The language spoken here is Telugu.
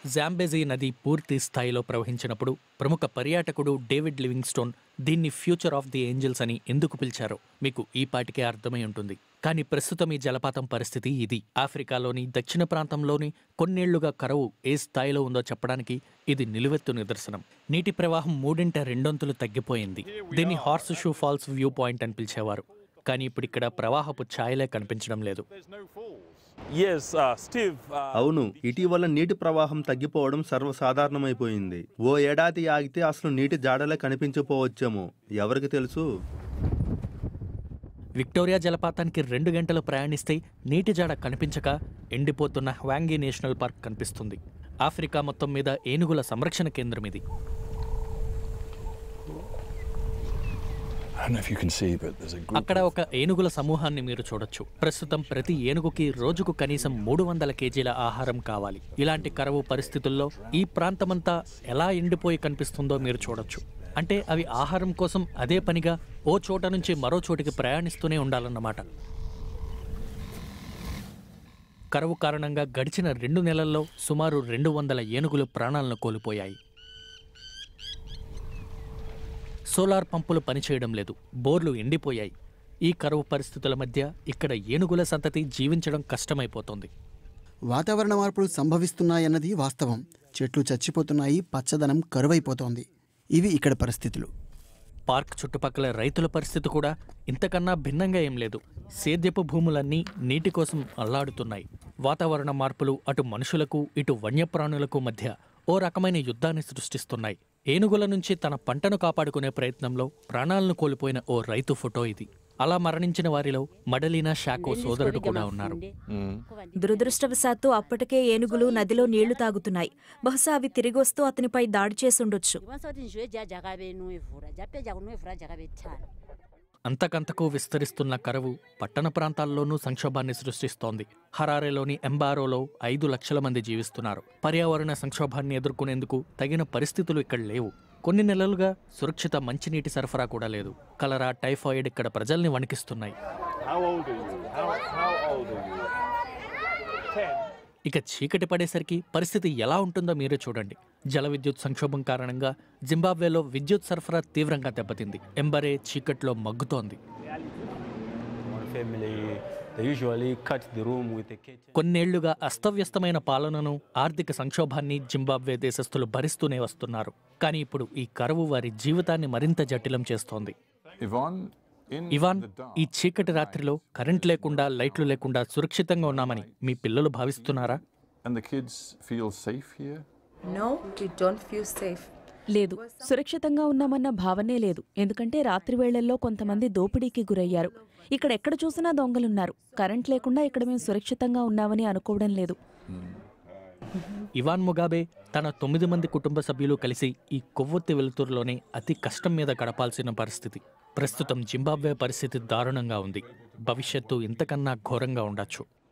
జాంబెజీ నది పూర్తి స్థాయిలో ప్రవహించినప్పుడు ప్రముఖ పర్యాటకుడు డేవిడ్ లివింగ్స్టోన్ దీన్ని ఫ్యూచర్ ఆఫ్ ది ఏంజల్స్ అని ఎందుకు పిలిచారో మీకు ఈ పాటికే అర్థమై ఉంటుంది కానీ ప్రస్తుతం ఈ జలపాతం పరిస్థితి ఇది ఆఫ్రికాలోని దక్షిణ ప్రాంతంలోని కొన్నేళ్లుగా కరువు ఏ స్థాయిలో ఉందో చెప్పడానికి ఇది నిలువెత్తు నిదర్శనం నీటి ప్రవాహం మూడింట రెండొంతులు తగ్గిపోయింది దీన్ని horse shoe falls view point అని పిలిచేవారు కానీ ఇప్పుడు ఇక్కడ ప్రవాహపు ఛాయలే కనిపించడం లేదు Yes, uh, Steve. Uh, అవును ఇటీవల నీటి ప్రవాహం తగ్గిపోవడం సర్వసాధారణమైపోయింది ఓ ఏడాది ఆగితే అసలు నీటి జాడలే కనిపించపోవచ్చేమో ఎవరికి తెలుసు విక్టోరియా జలపాతానికి రెండు గంటలు ప్రయాణిస్తే నీటి జాడ కనిపించక ఎండిపోతున్న హ్వాంగీ నేషనల్ పార్క్ కనిపిస్తుంది ఆఫ్రికా మొత్తం మీద ఏనుగుల సంరక్షణ కేంద్రం ఇది I don't know if you can see, but there's a group. అక్కడ ఒక ఏనుగుల సమూహాన్ని మీరు చూడొచ్చు ప్రస్తుతం ప్రతి ఏనుగుకి రోజుకు కనీసం మూడు వందల కేజీల ఆహారం కావాలి ఇలాంటి కరువు పరిస్థితుల్లో ఈ ప్రాంతమంతా ఎలా ఎండిపోయి కనిపిస్తుందో మీరు చూడొచ్చు అంటే అవి ఆహారం కోసం అదే పనిగా ఓ చోట నుంచి మరో చోటికి ప్రయాణిస్తూనే ఉండాలన్నమాట కరువు కారణంగా గడిచిన రెండు నెలల్లో సుమారు రెండు వందల ఏనుగులు ప్రాణాలను కోల్పోయాయి సోలార్ పంపులు పనిచేయడం లేదు బోర్లు ఎండిపోయాయి ఈ కరువు పరిస్థితుల మధ్య ఇక్కడ ఏనుగుల సంతతి జీవించడం కష్టమైపోతోంది వాతావరణ మార్పులు సంభవిస్తున్నాయన్నది వాస్తవం చెట్లు చచ్చిపోతున్నాయి పచ్చదనం కరువైపోతోంది ఇవి ఇక్కడ పరిస్థితులు పార్క్ చుట్టుపక్కల రైతుల పరిస్థితి కూడా ఇంతకన్నా భిన్నంగా ఏం లేదు సేద్యపు భూములన్నీ నీటి కోసం అల్లాడుతున్నాయి వాతావరణ మార్పులు అటు మనుషులకు ఇటు వన్యప్రాణులకు మధ్య ఓ రకమైన యుద్ధాన్ని సృష్టిస్తున్నాయి ఏనుగుల నుంచి తన పంటను కాపాడుకునే ప్రయత్నంలో ప్రాణాలను కోల్పోయిన ఓ రైతు ఫోటో ఇది అలా మరణించిన వారిలో మడలీనా షాకో సోదరుడు కూడా ఉన్నారు దురదృష్టవశాత్తు అప్పటికే ఏనుగులు నదిలో నీళ్లు తాగుతున్నాయి బహుశా అవి తిరిగి వస్తూ అతనిపై దాడి చేసుండొచ్చు అంతకంతకు విస్తరిస్తున్న కరువు పట్టణ ప్రాంతాల్లోనూ సంక్షోభాన్ని సృష్టిస్తోంది హరారేలోని ఎంబారోలో ఐదు లక్షల మంది జీవిస్తున్నారు పర్యావరణ సంక్షోభాన్ని ఎదుర్కొనేందుకు తగిన పరిస్థితులు ఇక్కడ లేవు కొన్ని నెలలుగా సురక్షిత మంచినీటి సరఫరా కూడా లేదు కలరా టైఫాయిడ్ ఇక్కడ ప్రజల్ని వణికిస్తున్నాయి how old are you? How, how old are you? Ten. ఇక చీకటి పడేసరికి పరిస్థితి ఎలా ఉంటుందో మీరే చూడండి జల విద్యుత్ సంక్షోభం కారణంగా జింబాబ్వేలో విద్యుత్ సరఫరా తీవ్రంగా దెబ్బతింది ఎంబరే చీకట్లో మగ్గుతోంది One family, they usually cut the room with a curtain. కొన్నేళ్లుగా అస్తవ్యస్తమైన పాలనను ఆర్థిక సంక్షోభాన్ని జింబాబ్వే దేశస్థులు భరిస్తూనే వస్తున్నారు కానీ ఇప్పుడు ఈ కరువు వారి జీవితాన్ని మరింత జటిలం చేస్తోంది Yvonne, in Ivan the dark, ఈ చీకటి రాత్రిలో కరెంట్ లేకుండా లైట్లు లేకుండా సురక్షితంగా ఉన్నామని మీ పిల్లలు భావిస్తున్నారా and the kids feel safe here. No, we don't feel safe. లేదు సురక్షితంగా ఉన్నామన్న భావనే లేదు ఎందుకంటే రాత్రి వేళల్లో కొంతమంది దోపిడీకి గురయ్యారు ఇక్కడ ఎక్కడ చూసినా దొంగలున్నారు కరెంట్ లేకుండా ఇక్కడ మేము సురక్షితంగా ఉన్నామని అనుకోవడం లేదు ఇవాన్ ముగాబే తన తొమ్మిది మంది కుటుంబ సభ్యులు కలిసి ఈ కొవ్వొత్తి వెలుతురులోనే అతి కష్టం మీద గడపాల్సిన పరిస్థితి ప్రస్తుతం జింబాబ్వే పరిస్థితి దారుణంగా ఉంది భవిష్యత్తు ఇంతకన్నా ఘోరంగా ఉండొచ్చు